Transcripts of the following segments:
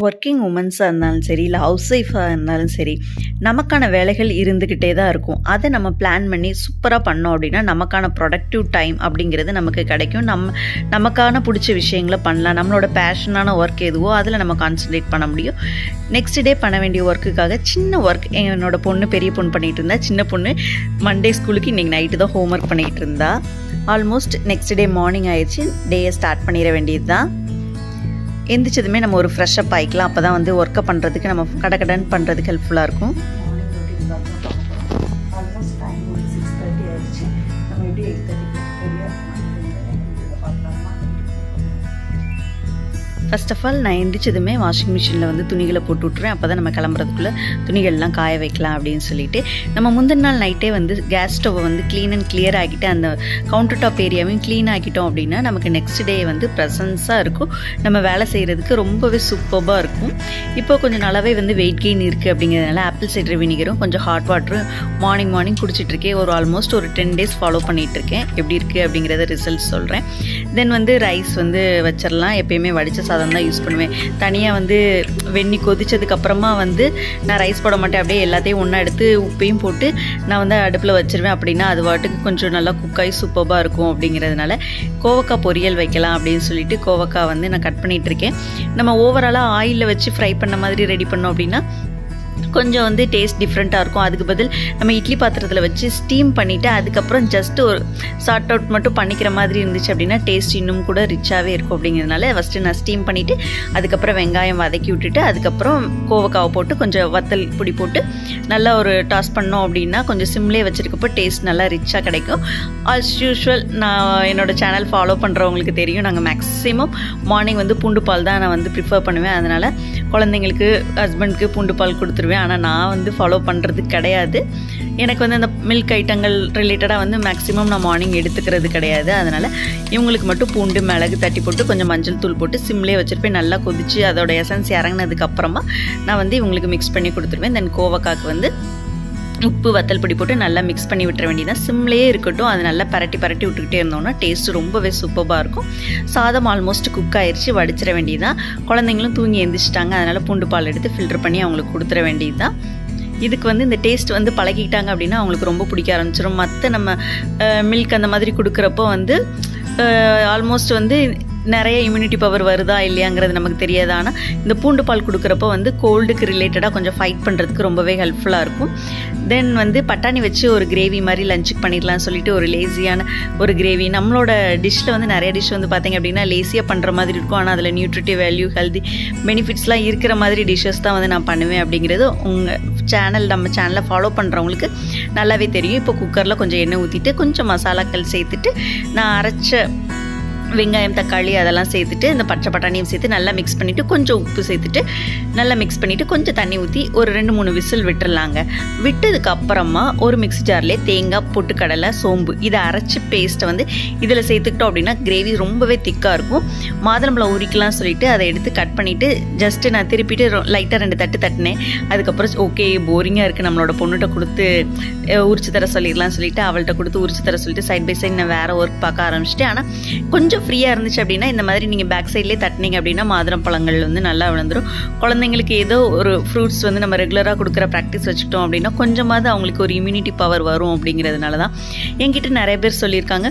Working உமன்ஸாக இருந்தாலும் சரி இல்லை ஹவுஸ் ஒய்ஃபாக இருந்தாலும் சரி நமக்கான வேலைகள் இருந்துக்கிட்டே தான் இருக்கும் அதை நம்ம பிளான் பண்ணி சூப்பராக பண்ணோம் அப்படின்னா நமக்கான ப்ரொடக்டிவ் டைம் அப்படிங்கிறது நமக்கு கிடைக்கும் நம்ம நமக்கான பிடிச்ச விஷயங்களை பண்ணலாம் நம்மளோட பேஷனான ஒர்க் எதுவோ அதில் நம்ம கான்சன்ட்ரேட் பண்ண முடியும் நெக்ஸ்ட் டே பண்ண வேண்டிய ஒர்க்குக்காக சின்ன ஒர்க் என்னோட பொண்ணு பெரிய பொண்ணு பண்ணிகிட்டு இருந்தா சின்ன பொண்ணு மண்டே ஸ்கூலுக்கு இன்றைக்கி நைட்டு தான் ஹோம்ஒர்க் பண்ணிகிட்டு இருந்தா ஆல்மோஸ்ட் நெக்ஸ்ட் டே மார்னிங் ஆயிடுச்சு டேயை ஸ்டார்ட் பண்ணிட வேண்டியது தான் எந்திரிச்சதுமே நம்ம ஒரு ஃப்ரெஷ்அப் ஆகிக்கலாம் அப்போ தான் வந்து ஒர்க்கை பண்ணுறதுக்கு நம்ம கடகடன் பண்ணுறதுக்கு ஹெல்ப்ஃபுல்லாக இருக்கும் ஆல்மோஸ்ட் டைம் ஒரு சிக்ஸ் தேர்ட்டி ஆயிடுச்சு நம்ம எப்படி எயிட் ஃபர்ஸ்ட் ஆஃப் ஆல் நான் எந்திரிச்சதுமே வாஷிங் மிஷினில் வந்து துணிகளை போட்டு விட்ருவேன் அப்போ தான் நம்ம கிளம்புறதுக்குள்ளே துணிகள்லாம் காய வைக்கலாம் அப்படின்னு சொல்லிட்டு நம்ம முந்தின நாள் நைட்டே வந்து கேஸ் ஸ்டவ்வை வந்து க்ளீன் அண்ட் கிளியர் ஆகிட்டு அந்த கவுண்டர் டாப் ஏரியாவையும் க்ளீன் ஆக்கிட்டோம் அப்படின்னா நமக்கு நெக்ஸ்ட் டே வந்து ப்ரெசன்ஸாக இருக்கும் நம்ம வேலை செய்கிறதுக்கு ரொம்பவே சூப்பராக இருக்கும் இப்போ கொஞ்சம் நல்லாவே வந்து வெயிட் கெயின் இருக்குது அப்படிங்கிறதுனால ஆப்பிள் சைடர் வினிகரும் கொஞ்சம் ஹாட் வாட்டரும் மார்னிங் மார்னிங் குடிச்சிட்டு இருக்கேன் ஒரு ஆல்மோஸ்ட் ஒரு டென் டேஸ் ஃபாலோ பண்ணிகிட்டு இருக்கேன் எப்படி இருக்குது அப்படிங்கிறத ரிசல்ட் சொல்கிறேன் தென் வந்து ரைஸ் வந்து வச்சிடலாம் எப்பயுமே வடித்த சாதம் தான் யூஸ் பண்ணுவேன் தனியாக வந்து வெந்நி கொதிச்சதுக்கு அப்புறமா வந்து நான் ரைஸ் போட மாட்டேன் அப்படியே எல்லாத்தையும் ஒன்றா எடுத்து உப்பையும் போட்டு நான் வந்து அடுப்பில் வச்சிருவேன் அப்படின்னா அது வாட்டுக்கு கொஞ்சம் நல்லா குக்காய் சூப்பராக இருக்கும் அப்படிங்கிறதுனால கோவக்காய் பொரியல் வைக்கலாம் அப்படின்னு சொல்லிட்டு கோவக்காய் வந்து நான் கட் பண்ணிகிட்டு இருக்கேன் நம்ம ஓவராலாக ஆயிலில் வச்சு ஃப்ரை பண்ண மாதிரி ரெடி பண்ணோம் அப்படின்னா கொஞ்சம் வந்து டேஸ்ட் டிஃப்ரெண்ட்டாக இருக்கும் அதுக்கு பதில் நம்ம இட்லி பாத்திரத்தில் வச்சு ஸ்டீம் பண்ணிவிட்டு அதுக்கப்புறம் ஜஸ்ட் ஒரு சார்ட் அவுட் மட்டும் பண்ணிக்கிற மாதிரி இருந்துச்சு அப்படின்னா டேஸ்ட் இன்னும் கூட ரிச்சாகவே இருக்கும் அப்படிங்கிறதுனால ஃபஸ்ட்டு நான் ஸ்டீம் பண்ணிவிட்டு அதுக்கப்புறம் வெங்காயம் வதக்கி விட்டுட்டு அதுக்கப்புறம் கோவக்காவை போட்டு கொஞ்சம் வத்தல் பொடி போட்டு நல்லா ஒரு டாஸ் பண்ணோம் அப்படின்னா கொஞ்சம் சிம்லேயே வச்சுருக்கப்போ டேஸ்ட் நல்லா ரிச்சாக கிடைக்கும் ஆஸ் யூஷுவல் நான் என்னோடய சேனல் ஃபாலோ பண்ணுறவங்களுக்கு தெரியும் நாங்கள் மேக்ஸிமம் மார்னிங் வந்து பூண்டு பால் தான் நான் வந்து ப்ரிஃபர் பண்ணுவேன் அதனால் குழந்தைங்களுக்கு ஹஸ்பண்ட்க்கு பூண்டு பால் கொடுத்துருவேன் ஆனால் நான் வந்து ஃபாலோ பண்ணுறது கிடையாது எனக்கு வந்து அந்த மில்க் ஐட்டங்கள் ரிலேட்டடாக வந்து மேக்ஸிமம் நான் மார்னிங் எடுத்துக்கிறது கிடையாது அதனால் இவங்களுக்கு மட்டும் பூண்டு மிளகு தட்டி போட்டு கொஞ்சம் மஞ்சள் தூள் போட்டு சிம்லேயே வச்சுருப்பேன் நல்லா கொதிச்சு அதோட எசன்ஸ் இறங்கினதுக்கு அப்புறமா நான் வந்து இவங்களுக்கு மிக்ஸ் பண்ணி கொடுத்துருவேன் தென் கோவக்காக்கு வந்து உப்பு வத்தல் பொடி போட்டு நல்லா மிக்ஸ் பண்ணி விட்டுற வேண்டியதான் சிம்லேயே இருக்கட்டும் அது நல்லா பரட்டி பரட்டி விட்டுக்கிட்டே இருந்தோம்னா டேஸ்ட் ரொம்பவே சூப்பராக இருக்கும் சாதம் ஆல்மோஸ்ட் குக் ஆயிடுச்சு வடிச்சிட வேண்டியதான் குழந்தைங்களும் தூங்கி எந்திரிச்சிட்டாங்க அதனால் பூண்டு பால் எடுத்து ஃபில்டர் பண்ணி அவங்களுக்கு கொடுத்துட வேண்டியதுதான் இதுக்கு வந்து இந்த டேஸ்ட் வந்து பழகிட்டாங்க அப்படின்னா அவங்களுக்கு ரொம்ப பிடிக்க ஆரம்பிச்சிடும் மற்ற நம்ம மில்க் அந்த மாதிரி கொடுக்குறப்போ வந்து ஆல்மோஸ்ட் வந்து நிறைய இம்யூனிட்டி பவர் வருதா இல்லையாங்கிறது நமக்கு தெரியாது ஆனால் இந்த பூண்டு பால் கொடுக்குறப்போ வந்து கோல்டுக்கு ரிலேட்டடாக கொஞ்சம் ஃபைட் பண்ணுறதுக்கு ரொம்பவே ஹெல்ப்ஃபுல்லாக இருக்கும் தென் வந்து பட்டாணி வச்சு ஒரு கிரேவி மாதிரி லஞ்சுக்கு பண்ணிடலாம்னு சொல்லிட்டு ஒரு லேசியான ஒரு கிரேவி நம்மளோட டிஷ்ஷில் வந்து நிறைய டிஷ் வந்து பார்த்திங்க அப்படின்னா லேசியாக பண்ணுற மாதிரி இருக்கும் ஆனால் அதில் நியூட்ரிட்டிவ் வேல்யூ ஹெல்தி பெனிஃபிட்ஸ்லாம் இருக்கிற மாதிரி டிஷ்ஷஸ் தான் வந்து நான் பண்ணுவேன் அப்படிங்கிறது உங்கள் சேனல் நம்ம சேனலை ஃபாலோ பண்ணுறவங்களுக்கு நல்லாவே தெரியும் இப்போ குக்கரில் கொஞ்சம் எண்ணெய் ஊற்றிட்டு கொஞ்சம் மசாலாக்கள் சேர்த்துட்டு நான் அரைச்ச வெங்காயம் தக்காளி அதெல்லாம் சேர்த்துட்டு இந்த பச்சை பட்டாணியும் சேர்த்து நல்லா மிக்ஸ் பண்ணிவிட்டு கொஞ்சம் உப்பு சேர்த்துட்டு நல்லா மிக்ஸ் பண்ணிவிட்டு கொஞ்சம் தண்ணி ஊற்றி ஒரு ரெண்டு மூணு விசில் விட்டுறலாங்க விட்டதுக்கு அப்புறமா ஒரு மிக்ஸி ஜார்லேயே தேங்காய் பொட்டுக்கடலை சோம்பு இதை அரைச்சி பேஸ்ட்டை வந்து இதில் சேர்த்துக்கிட்டோம் அப்படின்னா கிரேவி ரொம்பவே திக்காக இருக்கும் மாதுளம்பழம் உரிக்கலாம் சொல்லிட்டு அதை எடுத்து கட் பண்ணிவிட்டு ஜஸ்ட்டு நான் திருப்பிட்டு லைட்டாக ரெண்டு தட்டு தட்டினேன் அதுக்கப்புறம் ஓகே போரிங்காக இருக்குது நம்மளோட பொண்ணுகிட்ட கொடுத்து உரிச்சு தர சொல்லிடலாம் சொல்லிட்டு அவள்கிட்ட கொடுத்து உரிச்சு தர சொல்லிட்டு சைட் பை சைட் நான் வேறு ஒர்க் பார்க்க ஆரம்பிச்சிட்டேன் ஆனால் கொஞ்சம் ஃப்ரீயாக இருந்துச்சு அப்படின்னா இந்த மாதிரி நீங்கள் பேக் சைட்லேயே தட்டினீங்க அப்படின்னா மாதுளம் பழங்கள் வந்து நல்லா விழுந்துடும் குழந்தைங்களுக்கு ஏதோ ஒரு ஃப்ரூட்ஸ் வந்து நம்ம ரெகுலராக கொடுக்குற ப்ராக்டிஸ் வச்சுக்கிட்டோம் அப்படின்னா கொஞ்சமாவது அவங்களுக்கு ஒரு இம்யூனிட்டி பவர் வரும் அப்படிங்கிறதுனால தான் என்கிட்ட நிறைய பேர் சொல்லியிருக்காங்க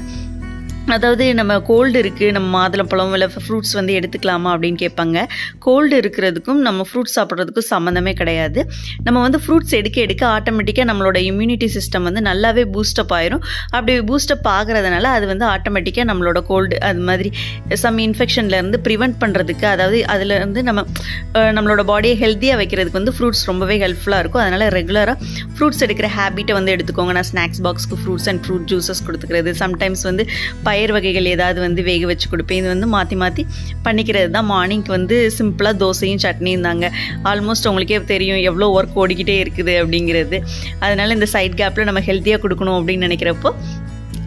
அதாவது நம்ம கோல்டு இருக்குது நம்ம மாதுளப்பழம் இல்லை ஃப்ரூட்ஸ் வந்து எடுத்துக்கலாமா அப்படின்னு கேட்பாங்க கோல்டு இருக்கிறதுக்கும் நம்ம ஃப்ரூட்ஸ் சாப்பிட்றதுக்கும் சம்மந்தமே கிடையாது நம்ம வந்து ஃப்ரூட்ஸ் எடுக்க எடுக்க ஆட்டோமேட்டிக்காக நம்மளோட இம்யூனிட்டி சிஸ்டம் வந்து நல்லாவே பூஸ்டப் ஆயிரும் அப்படி பூஸ்டப் ஆகிறதுனால அது வந்து ஆட்டோமேட்டிக்காக நம்மளோட கோல்டு அது மாதிரி சம் இன்ஃபெக்ஷன்லேருந்து ப்ரிவெண்ட் பண்ணுறதுக்கு அதாவது அதில் இருந்து நம்ம நம்மளோட பாடியை ஹெல்த்தியாக வைக்கிறதுக்கு வந்து ஃப்ரூட்ஸ் ரொம்பவே ஹெல்ப்ஃபுல்லாக இருக்கும் அதனால் ரெகுலராக ஃப்ரூட்ஸ் எடுக்கிற ஹேபிட்டை வந்து எடுத்துக்கோங்க நான் ஸ்நாக்ஸ் பாக்ஸ்க்கு ஃப்ரூட்ஸ் அண்ட் ஃப்ரூட் ஜூஸஸ் கொடுத்துக்கிறது சம்டைம்ஸ் வந்து பயிர் வகைகள் ஏதாவது வந்து வேக வச்சு கொடுப்பேன் இது வந்து மாற்றி மாற்றி பண்ணிக்கிறது தான் மார்னிங்க்கு வந்து சிம்பிளாக தோசையும் சட்னியும் தாங்க ஆல்மோஸ்ட் உங்களுக்கே தெரியும் எவ்வளோ ஒர்க் ஓடிக்கிட்டே இருக்குது அப்படிங்கிறது அதனால இந்த சைட் கேப்பில் நம்ம ஹெல்த்தியாக கொடுக்கணும் அப்படின்னு நினைக்கிறப்போ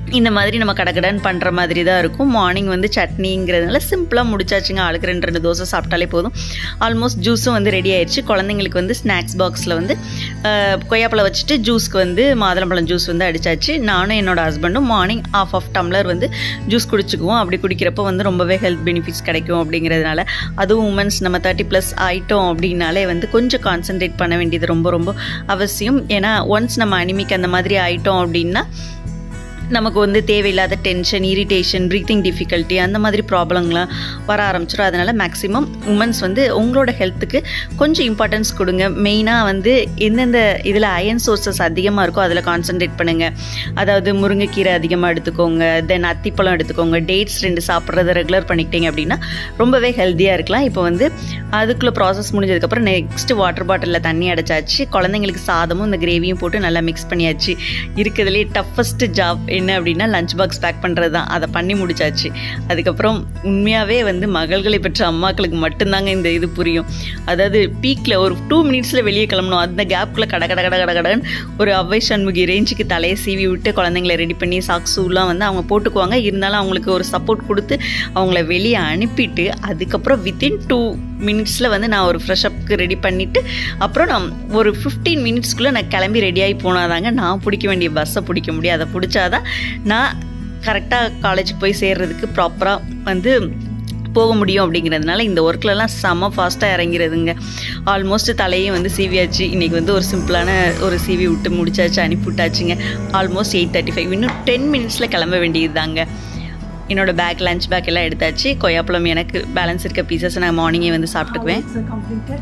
இந்த மாதிரி நம்ம கடகடன்னு பண்ணுற மாதிரி தான் இருக்கும் மார்னிங் வந்து சட்னிங்கிறதுனால சிம்பிளாக முடிச்சாச்சுங்க ஆளுக்கு ரெண்டு ரெண்டு தோசை சாப்பிட்டாலே போதும் ஆல்மோஸ்ட் ஜூஸும் வந்து ரெடி ஆயிடுச்சு குழந்தைங்களுக்கு வந்து ஸ்நாக்ஸ் பாக்ஸில் வந்து அஹ், கொய்யாப்பழம் வச்சுட்டு ஜூஸ்க்கு வந்து மாதுளம்பழம் ஜூஸ் வந்து அடிச்சாச்சு நானும் என்னோட ஹஸ்பண்டும் மார்னிங் ஆஃப் ஆஃப் டம்ளர் வந்து ஜூஸ் குடிச்சுக்குவோம் அப்படி குடிக்கிறப்போ வந்து ரொம்பவே ஹெல்த் பெனிஃபிட்ஸ் கிடைக்கும் அப்படிங்கிறதுனால அதுவும் உமன்ஸ் நம்ம தேர்ட்டி ப்ளஸ் ஆயிட்டோம் அப்படின்னாலே வந்து கொஞ்சம் கான்சென்ட்ரேட் பண்ண வேண்டியது ரொம்ப ரொம்ப அவசியம் ஏன்னா ஒன்ஸ் நம்ம அனிமிக் அந்த மாதிரி ஆயிட்டோம் அப்படின்னா நமக்கு வந்து தேவையில்லாத டென்ஷன் இரிட்டேஷன் ப்ரீத்திங் டிஃபிகல்ட்டி அந்த மாதிரி ப்ராப்ளம்லாம் வர ஆரம்பிச்சிடும் அதனால் மேக்ஸிமம் உமன்ஸ் வந்து உங்களோட ஹெல்த்துக்கு கொஞ்சம் இம்பார்ட்டன்ஸ் கொடுங்க மெயினாக வந்து எந்தெந்த இதில் அயன் சோர்சஸ் அதிகமாக இருக்கோ அதில் கான்சென்ட்ரேட் பண்ணுங்கள் அதாவது முருங்கைக்கீரை அதிகமாக எடுத்துக்கோங்க தென் அத்திப்பழம் எடுத்துக்கோங்க டேட்ஸ் ரெண்டு சாப்பிட்றத ரெகுலர் பண்ணிக்கிட்டீங்க அப்படின்னா ரொம்பவே ஹெல்த்தியாக இருக்கலாம் இப்போ வந்து அதுக்குள்ளே ப்ராசஸ் முடிஞ்சதுக்கப்புறம் நெக்ஸ்ட் வாட்டர் பாட்டிலில் தண்ணி அடைச்சாச்சு குழந்தைங்களுக்கு சாதமும் இந்த கிரேவியும் போட்டு நல்லா மிக்ஸ் பண்ணியாச்சு இருக்கிறதுலே டஃபஸ்ட் ஜாப் என்ன அப்படின்னா லஞ்ச் பாக்ஸ் பேக் பண்ணுறது தான் அதை பண்ணி முடிச்சாச்சு அதுக்கப்புறம் உண்மையாகவே வந்து மகள்களை பெற்ற அம்மாக்களுக்கு மட்டும்தாங்க இந்த இது புரியும் அதாவது பீக்கில் ஒரு டூ மினிட்ஸில் வெளியே கிளம்பணும் அந்த கேப்புக்குள்ளே கட கட கட கட கடன்னு ஒரு அவ்வை சண்முகி ரேஞ்சுக்கு தலையை சீவி விட்டு குழந்தைங்களை ரெடி பண்ணி சாக்ஸூலாம் வந்து அவங்க போட்டுக்குவாங்க இருந்தாலும் அவங்களுக்கு ஒரு சப்போர்ட் கொடுத்து அவங்கள வெளியே அனுப்பிட்டு அதுக்கப்புறம் வித்தின் டூ மினிட்ஸில் வந்து நான் ஒரு ஃப்ரெஷ் அப்க்கு ரெடி பண்ணிவிட்டு அப்புறம் நான் ஒரு ஃபிஃப்டீன் மினிட்ஸ்க்குள்ளே நான் கிளம்பி ரெடியாகி போனாதாங்க நான் பிடிக்க வேண்டிய பஸ்ஸை பிடிக்க முடியும் அதை பிடிச்சாதான் நான் கரெக்டாக காலேஜுக்கு போய் சேர்றதுக்கு ப்ராப்பராக வந்து போக முடியும் அப்படிங்கிறதுனால இந்த ஒர்க்லலாம் செம்ம ஃபாஸ்ட்டாக இறங்கிறதுங்க ஆல்மோஸ்ட் தலையும் வந்து சீவியாச்சு இன்றைக்கி வந்து ஒரு சிம்பிளான ஒரு சீவி விட்டு முடிச்சாச்சு அனுப்பி விட்டாச்சுங்க ஆல்மோஸ்ட் எயிட் தேர்ட்டி ஃபைவ் இன்னும் டென் மினிட்ஸில் கிளம்ப வேண்டியது தாங்க என்னோட பேக் லஞ்ச் பேக் எல்லாம் எடுத்தாச்சு கொய்யாப்பழம் எனக்கு பேலன்ஸ் இருக்க பீசஸ் நான் மார்னிங்கே வந்து சாப்பிட்டுக்குவேன் It's completed.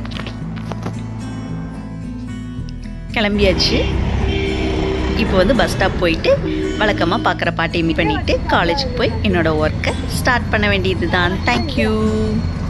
கிளம்பியாச்சு இப்போ வந்து பஸ் ஸ்டாப் போயிட்டு வழக்கமாக பார்க்குற பாட்டை மீட் பண்ணிவிட்டு காலேஜுக்கு போய் என்னோட ஒர்க்கை ஸ்டார்ட் பண்ண வேண்டியது தான் தேங்க்யூ